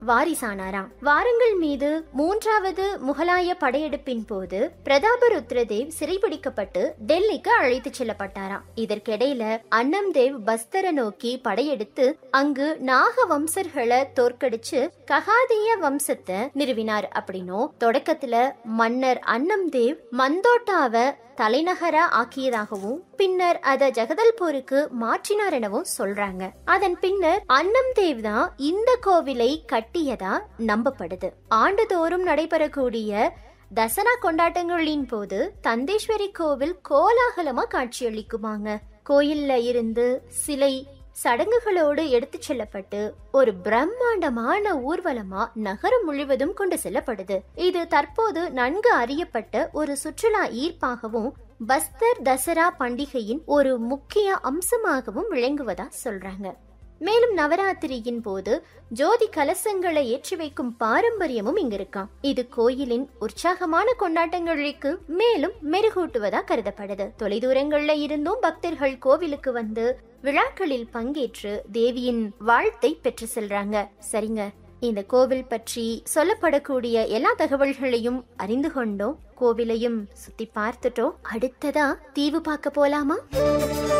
வாரிசானாராம் வாரங்கள் மீது மூன்றாவது முகலாய படையெடுப்பின் போது பிரதாபருத்ரதேவ் சிறைபிடிக்கப்பட்டு டெல்லிக்கு அழைத்துச் செல்லப்பட்டாராம் இதற்கிடையில அன்னம் தேவ் பஸ்தர நோக்கி படையெடுத்து அங்கு நாக வம்சர்களை தோற்கடிச்சு ககாதிய வம்சத்தை நிறுவினார் அப்படின்னும் தொடக்கத்துல மன்னர் அன்னம் தேவ் மந்தோட்டாவை தலைநகரா ஆக்கியதாகவும் பின்னர் அத ஜெகதல்பூருக்கு மாற்றினார் எனவும் சொல்றாங்க அதன் பின்னர் அன்னம் தேவ் தான் இந்த கோவிலை கட்டியதா நம்பப்படுது ஆண்டுதோறும் நடைபெறக்கூடிய தசரா கொண்டாட்டங்களின் போது தந்தேஸ்வரி கோவில் கோலாகலமா காட்சியளிக்குமாங்க கோயில்ல இருந்து சிலை சடங்குகளோடு எடுத்துச் செல்லப்பட்டு ஒரு பிரம்மாண்டமான ஊர்வலமா நகரம் முழுவதும் கொண்டு செல்லப்படுது இது தற்போது நன்கு அறியப்பட்ட ஒரு சுற்றுலா ஈர்ப்பாகவும் பஸ்தர் தசரா பண்டிகையின் ஒரு முக்கிய அம்சமாகவும் விளங்குவதா சொல்றாங்க மேலும் நவராத்திரியின் போது ஜோதி கலசங்களை ஏற்றி வைக்கும் பாரம்பரியமும் இங்க இருக்காம் இது கோயிலின் உற்சாகமான கொண்டாட்டங்களுக்கு மேலும் மெருகூட்டுவதா கருதப்படுது தொலைதூரங்கள்ல இருந்தும் பக்தர்கள் கோவிலுக்கு வந்து விழாக்களில் பங்கேற்று தேவியின் வாழ்த்தை பெற்று செல்றாங்க சரிங்க இந்த கோவில் பற்றி சொல்லப்படக்கூடிய எல்லா தகவல்களையும் அறிந்து கொண்டோம் கோவிலையும் சுத்தி பார்த்துட்டோம் அடுத்ததா தீவு பார்க்க போலாமா